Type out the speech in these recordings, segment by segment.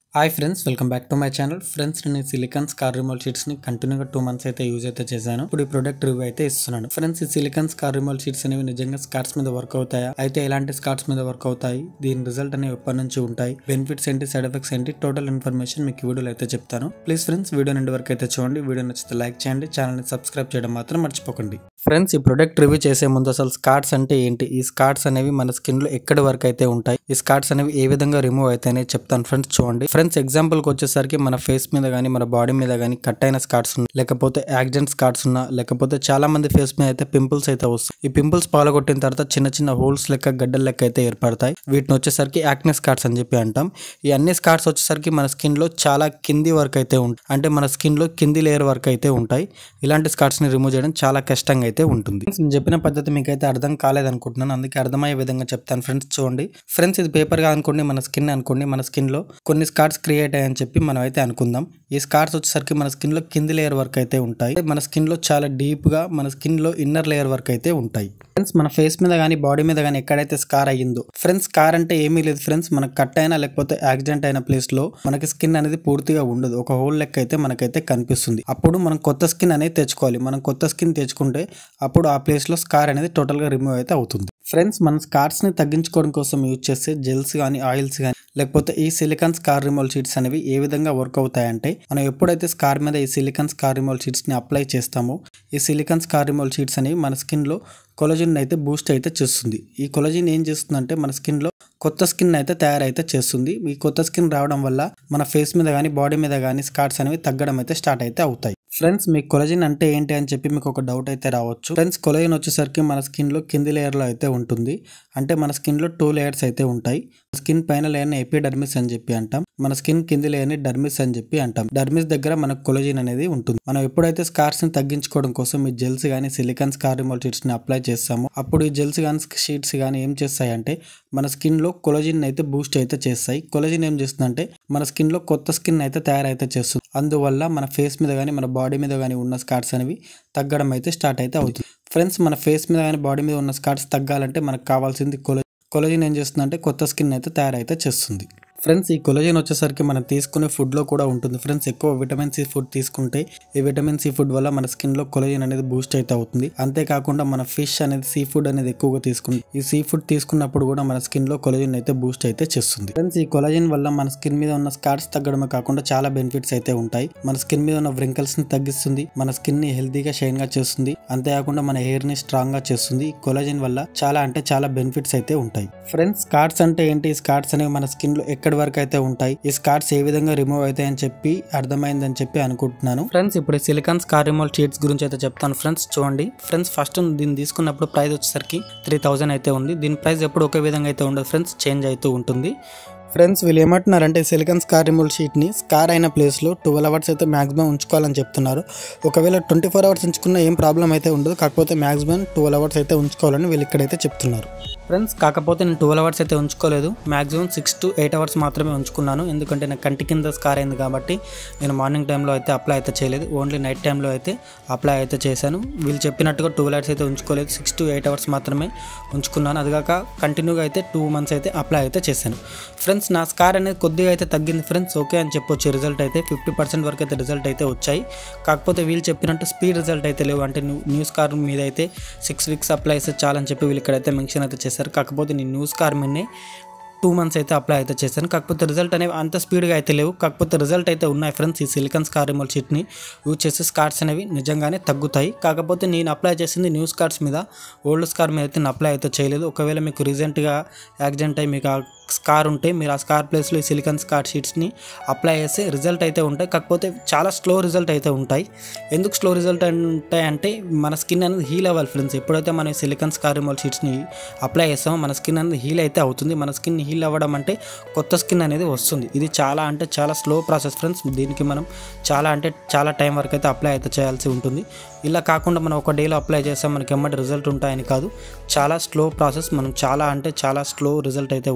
hi friends welcome back to my channel friends నేను silicone scar removal sheets ని కంటిన్యూగా two months అయితే use అయితే చేశాను ఇప్పుడు ఈ ప్రొడక్ట్ రివ్యూ అయితే ఇస్తున్నాను ఫ్రెండ్స్ ఈ సిలికాన్ స్కార్ రిమోల్ షీట్స్ అనేవి నిజంగా స్కార్స్ మీద వర్క్ అవుతాయా అయితే ఎలాంటి స్కార్స్ మీద వర్క్ అవుతాయి దీని రిజల్ట్ అనేవి ఎప్పటి నుంచి ఉంటాయి బెనిఫిట్స్ ఏంటి సైడ్ ఎఫెక్ట్స్ ఏంటి టోటల్ ఇన్ఫర్మేషన్ మీకు ఈ వీడియోలో అయితే చెప్తాను ప్లీజ్ ఫ్రెండ్స్ వీడియో నుండి వరకు అయితే చూడండి వీడియో నచ్చితే లైక్ చేయండి ఛానల్ ని సబ్స్క్రైబ్ చేయడం మాత్రం మర్చిపోకండి ఫ్రెండ్స్ ఈ ప్రొడక్ట్ రివ్యూ చేసే ముందు అసలు స్కార్ట్స్ అంటే ఏంటి ఈ స్కార్ట్స్ అనేవి మన స్కిన్ లో ఎక్కడి వరకు అయితే ఉంటాయి ఈ స్కార్ట్స్ అనేవి ఏ విధంగా రిమూవ్ అవుతాయని చెప్తాను ఫ్రెండ్స్ చూడండి ఫ్రెండ్స్ ఎగ్జాంపుల్ కి వచ్చేసరికి మన ఫేస్ మీద కానీ మన బాడీ మీద కానీ కట్ అయిన స్కార్ట్స్ ఉన్నా లేకపోతే యాక్సిడెంట్ స్కార్ట్స్ ఉన్నా లేకపోతే చాలా మంది ఫేస్ మీద అయితే పింపుల్స్ అయితే వస్తాయి ఈ పింపుల్స్ పాలగొట్టిన తర్వాత చిన్న చిన్న హోల్స్ లెక్క గడ్డల లెక్క అయితే ఏర్పడతాయి వీటిని వచ్చేసరికి యాక్నే స్కార్ట్స్ అని చెప్పి అంటాం ఈ అన్ని స్కార్ట్స్ వచ్చేసరికి మన స్కిన్ లో చాలా కింది వరకు అయితే ఉంటాయి అంటే మన స్కిన్ లో కింది లేయర్ వరకు అయితే ఉంటాయి ఇలాంటి స్కార్ట్స్ ని రిమూవ్ చేయడం చాలా కష్టంగా అయితే ఉంటుంది నేను చెప్పిన పద్ధతి మీకు అయితే అర్థం కాలేదనుకుంటున్నాను అందుకే అర్థమయ్యే విధంగా చెప్తాను ఫ్రెండ్స్ చూడండి ఫ్రెండ్స్ ఇది పేపర్ గా అనుకోండి మన స్కిన్ అనుకోండి మన స్కిన్ లో కొన్ని స్కార్ట్స్ క్రియేట్ అయ్యాయని చెప్పి మనం అయితే అనుకుందాం ఈ స్కార్ట్స్ వచ్చేసరికి మన స్కిన్ లో కింది లేయర్ వరకు అయితే ఉంటాయి మన స్కిన్ లో చాలా డీప్ గా మన స్కిన్ లో ఇన్నర్ లేయర్ వరకు అయితే ఉంటాయి ఫ్రెండ్స్ మన ఫేస్ మీద కానీ బాడీ మీద కానీ ఎక్కడైతే స్కార్ అయ్యిందో ఫ్రెండ్స్ స్కార్ అంటే ఏమీ లేదు ఫ్రెండ్స్ మనకు కట్ అయినా లేకపోతే యాక్సిడెంట్ అయిన ప్లేస్ లో మనకి స్కిన్ అనేది పూర్తిగా ఉండదు ఒక హోల్ లెక్క అయితే మనకైతే కనిపిస్తుంది అప్పుడు మనం కొత్త స్కిన్ అనేది తెచ్చుకోవాలి మనం కొత్త స్కిన్ తెచ్చుకుంటే అప్పుడు ఆ ప్లేస్ లో స్కార్ అనేది టోటల్ గా రిమూవ్ అయితే అవుతుంది ఫ్రెండ్స్ మన స్కార్స్ ని తగ్గించుకోవడం కోసం యూజ్ చేసే జెల్స్ కానీ ఆయిల్స్ కానీ లేకపోతే ఈ సిలికాన్ స్కార్ రిమూవల్ షీట్స్ అనేవి ఏ విధంగా వర్క్ అవుతాయంటే మనం ఎప్పుడైతే స్కార్ మీద ఈ సిలికాన్ స్కార్ రిమూవల్ షీట్స్ ని అప్లై చేస్తామో ఈ సిలికాన్ స్కార్ రిమూవల్ షీట్స్ అనేవి మన స్కిన్ లో కొలజిన్ అయితే బూస్ట్ అయితే చేస్తుంది ఈ కొలజిన్ ఏం చేస్తుందంటే మన స్కిన్ లో కొత్త స్కిన్ అయితే తయారైతే చేస్తుంది ఈ కొత్త స్కిన్ రావడం వల్ల మన ఫేస్ మీద కానీ బాడీ మీద కానీ స్కార్ట్స్ అనేవి తగ్గడం అయితే స్టార్ట్ అయితే అవుతాయి ఫ్రెండ్స్ మీకు కొలజిన్ అంటే ఏంటి అని చెప్పి మీకు ఒక డౌట్ అయితే రావచ్చు ఫ్రెండ్స్ కొలజిన్ వచ్చేసరికి మన స్కిన్ లో కింది లేయర్ లో అయితే ఉంటుంది అంటే మన స్కిన్ లో టూ లేయర్స్ అయితే ఉంటాయి స్కిన్ పైన లేయర్ని ఎపిడర్మిస్ అని చెప్పి అంటాం మన స్కిన్ కింది లేయర్ని డర్మిస్ అని చెప్పి అంటాం డర్మిస్ దగ్గర మనకు కొలజిన్ అనేది ఉంటుంది మనం ఎప్పుడైతే స్కార్స్ ని తగ్గించుకోవడం కోసం ఈ జెల్స్ కానీ సిలికాన్ స్కార్ రిమోల్ షీట్స్ ని అప్లై చేస్తామో అప్పుడు ఈ జెల్స్ కానీ షీట్స్ కానీ ఏం చేస్తాయి అంటే మన స్కిన్ లో కొలజిన్ అయితే బూస్ట్ అయితే చేస్తాయి కొలజిన్ ఏం చేస్తుందంటే మన స్కిన్ లో కొత్త స్కిన్ అయితే తయారైతే చేస్తుంది అందువల్ల మన ఫేస్ మీద కానీ మన బాడీ మీద కానీ ఉన్న స్కార్ట్స్ అనేవి తగ్గడం అయితే స్టార్ట్ అయితే అవుతుంది ఫ్రెండ్స్ మన ఫేస్ మీద కానీ బాడీ మీద ఉన్న స్కార్ట్స్ తగ్గాలంటే మనకు కావాల్సింది కొల కొలజిన్ ఏం చేస్తుందంటే కొత్త స్కిన్ అయితే తయారైతే చేస్తుంది ఫ్రెండ్స్ ఈ కొలజిన్ వచ్చేసరికి మనం తీసుకునే ఫుడ్లో కూడా ఉంటుంది ఫ్రెండ్స్ ఎక్కువ విటమిన్ సి ఫుడ్ తీసుకుంటే ఈ విటమిన్ సి ఫుడ్ వల్ల మన స్కిన్లో కొలజిన్ అనేది బూస్ట్ అయితే అవుతుంది అంతేకాకుండా మన ఫిష్ అనేది సీ ఫుడ్ అనేది ఎక్కువగా తీసుకుంది ఈ సీ ఫుడ్ తీసుకున్నప్పుడు కూడా మన స్కిన్లో కొలజిన్ అయితే బూస్ట్ అయితే చేస్తుంది ఫ్రెండ్స్ ఈ కొలజిన్ వల్ల మన స్కిన్ మీద ఉన్న స్కార్స్ తగ్గడమే కాకుండా చాలా బెనిఫిట్స్ అయితే ఉంటాయి మన స్కిన్ మీద ఉన్న wrinkles ని తగ్గిస్తుంది మన స్కిన్ ని హెల్తీగా షైన్ గా చేస్తుంది అంతేకాకుండా మన హెయిర్ ని స్ట్రాంగ్ గా చేస్తుంది ఈ కొలజిన్ వల్ల చాలా అంటే చాలా బెనిఫిట్స్ అయితే ఉంటాయి ఫ్రెండ్స్ స్కార్ట్స్ అంటే ఏంటి ఈ స్కార్ట్స్ అనేవి మన స్కిన్ లో ఎక్కడి వరకు అయితే ఉంటాయి ఈ స్కార్ట్స్ ఏ విధంగా రిమూవ్ అవుతాయి అని చెప్పి అర్థమైందని చెప్పి అనుకుంటున్నాను ఫ్రెండ్స్ ఇప్పుడు సిలికాన్ స్కార్ రిమూవల్ షీట్స్ గురించి అయితే చెప్తాను ఫ్రెండ్స్ చూడండి ఫ్రెండ్స్ ఫస్ట్ దీన్ని తీసుకున్నప్పుడు ప్రైస్ వచ్చేసరికి త్రీ థౌజండ్ అయితే ఉంది దీని ప్రైస్ ఎప్పుడు ఒకే విధంగా అయితే ఉండదు ఫ్రెండ్స్ చేంజ్ అవుతూ ఉంటుంది ఫ్రెండ్స్ వీళ్ళు ఏమంటున్నారంటే సిలికాన్ స్కార్ రిమూవల్ షీట్ని స్కార్ అయిన ప్లేస్లో ట్వెల్వ్ అవర్స్ అయితే మ్యాక్సిమం ఉంచుకోవాలని చెప్తున్నారు ఒకవేళ ట్వంటీ ఫోర్ అవర్స్ ఉంచుకున్న ఏం ప్రాబ్లం అయితే ఉండదు కాకపోతే మ్యాక్సిమం ట్వెల్వ్ అవర్స్ అయితే ఉంచుకోవాలని వీళ్ళు ఇక్కడైతే చెప్తున్నారు ఫ్రెండ్స్ కాకపోతే నేను ట్వెల్వ్ అవర్స్ అయితే ఉంచుకోలేదు maximum six to eight hours మాత్రమే ఉంచుకున్నాను ఎందుకంటే నాకు కంటి కింద స్కార్ అయింది కాబట్టి నేను మార్నింగ్ టైంలో అయితే అప్లై అయితే చేయలేదు ఓన్లీ నైట్ టైంలో అయితే అప్లై అయితే చేశాను వీళ్ళు చెప్పినట్టుగా ట్వెల్వ్ అవర్స్ అయితే ఉంచుకోలేదు సిక్స్ టు ఎయిట్ అవర్స్ మాత్రమే ఉంచుకున్నాను అదిగాక కంటిన్యూగా అయితే టూ మంత్స్ అయితే అప్లై అయితే చేశాను ఫ్రెండ్స్ నా స్కార్ అనేది కొద్దిగా అయితే తగ్గింది ఫ్రెండ్స్ ఓకే అని చెప్పొచ్చు రిజల్ట్ అయితే ఫిఫ్టీ పర్సెంట్ వరకు అయితే రిజల్ట్ అయితే వచ్చాయి కాకపోతే వీళ్ళు చెప్పినట్టు స్పీడ్ రిజల్ట్ అయితే లేవు అంటే న్యూ స్కార్ మీద అయితే సిక్స్ వీక్స్ అప్లై అయితే చాలని చెప్పి వీళ్ళు ఇక్కడైతే మెన్షన్ అయితే చేశారు కాకపోతే నేను న్యూస్ కార్ మీదనే టూ మంత్స్ అయితే అప్లై అయితే చేశాను కాకపోతే రిజల్ట్ అనేవి అంత స్పీడ్గా అయితే లేవు కాకపోతే రిజల్ట్ అయితే ఉన్నాయి ఫ్రెండ్స్ ఈ సిలికాన్ స్కార్ రిమోల్ షీట్ని యూజ్ చేసే స్కార్స్ అనేవి నిజంగానే తగ్గుతాయి కాకపోతే నేను అప్లై చేసింది న్యూ స్కార్స్ మీద ఓల్డ్ స్కార్ మీద అయితే నేను అప్లై అయితే చేయలేదు ఒకవేళ మీకు రీసెంట్గా యాక్సిడెంట్ అయ్యి మీకు ఆ స్కార్ ఉంటే మీరు ఆ స్కార్ ప్లేస్లో ఈ సిలికాన్ స్కార్ షీట్స్ని అప్లై చేస్తే రిజల్ట్ అయితే ఉంటాయి కాకపోతే చాలా స్లో రిజల్ట్ అయితే ఉంటాయి ఎందుకు స్లో రిజల్ట్ ఉంటాయి అంటే మన స్కిన్ అనేది హీల్ అవ్వాలి ఫ్రెండ్స్ ఎప్పుడైతే మనం సిలికాన్ స్కార్ రిమోల్ షీట్స్ని అప్లై చేస్తామో మన స్కిన్ అనేది హీల్ అయితే అవుతుంది మన స్కిన్ హీల్ అవ్వడం అంటే కొత్త స్కిన్ అనేది వస్తుంది ఇది చాలా అంటే చాలా స్లో ప్రాసెస్ ఫ్రెండ్స్ దీనికి మనం చాలా అంటే చాలా టైం వరకు అయితే అప్లై అయితే చేయాల్సి ఉంటుంది ఇలా కాకుండా మనం ఒక డేలో అప్లై చేస్తాం మనకి ఎమ్మటి రిజల్ట్ ఉంటాయని కాదు చాలా స్లో ప్రాసెస్ మనం చాలా అంటే చాలా స్లో రిజల్ట్ అయితే ఉంటాయి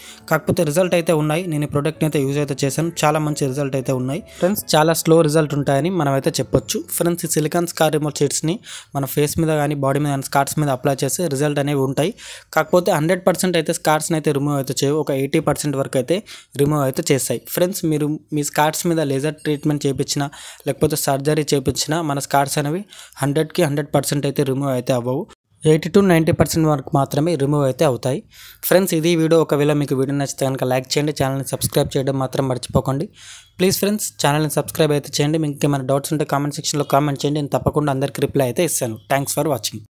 కాకపోతే రిజల్ట్ అయితే ఉన్నాయి నేను ఈ ప్రోడక్ట్ని అయితే యూజ్ అయితే చేశాను చాలా మంచి రిజల్ట్ అయితే ఉన్నాయి ఫ్రెండ్స్ చాలా స్లో రిజల్ట్ ఉంటాయని మనం అయితే చెప్పొచ్చు ఫ్రెండ్స్ ఈ సిలికాన్ స్కార్ రిమూవల్ షీట్స్ని మన ఫేస్ మీద కానీ బాడీ మీద కానీ స్కార్స్ మీద అప్లై చేస్తే రిజల్ట్ అనేవి ఉంటాయి కాకపోతే హండ్రెడ్ పర్సెంట్ అయితే స్కార్స్ని అయితే రిమూవ్ అయితే చేయవు ఒక ఎయిటీ పర్సెంట్ వరకు అయితే రిమూవ్ అయితే చేస్తాయి ఫ్రెండ్స్ మీరు మీ స్కార్స్ మీద లేజర్ ట్రీట్మెంట్ చేయించినా లేకపోతే సర్జరీ చేయించినా మన స్కార్స్ అనేవి హండ్రెడ్కి హండ్రెడ్ పర్సెంట్ అయితే రిమూవ్ అయితే అవ్వవు ఎయిటీ టు నైంటీ పర్సెంట్ వరకు మాత్రమే రిమూవ్ అయితే అవుతాయి ఫ్రెండ్స్ ఇది వీడియో ఒకవేళ మీకు వీడియో నచ్చితే కనుక లైక్ చేయండి ఛానల్ని సబ్స్క్రైబ్ చేయడం మాత్రం మర్చిపోకండి ప్లీజ్ ఫ్రెండ్స్ ఛానల్ని సబ్స్క్రైబ్ అయితే చేయండి మీకు ఏమైనా డౌట్స్ ఉంటే కామెంట్ సెక్షన్లో కామెంట్ చేయండి నేను తప్పకుండా అందరికీ రిప్లై అయితే ఇస్తాను థ్యాంక్స్ ఫర్ వాచింగ్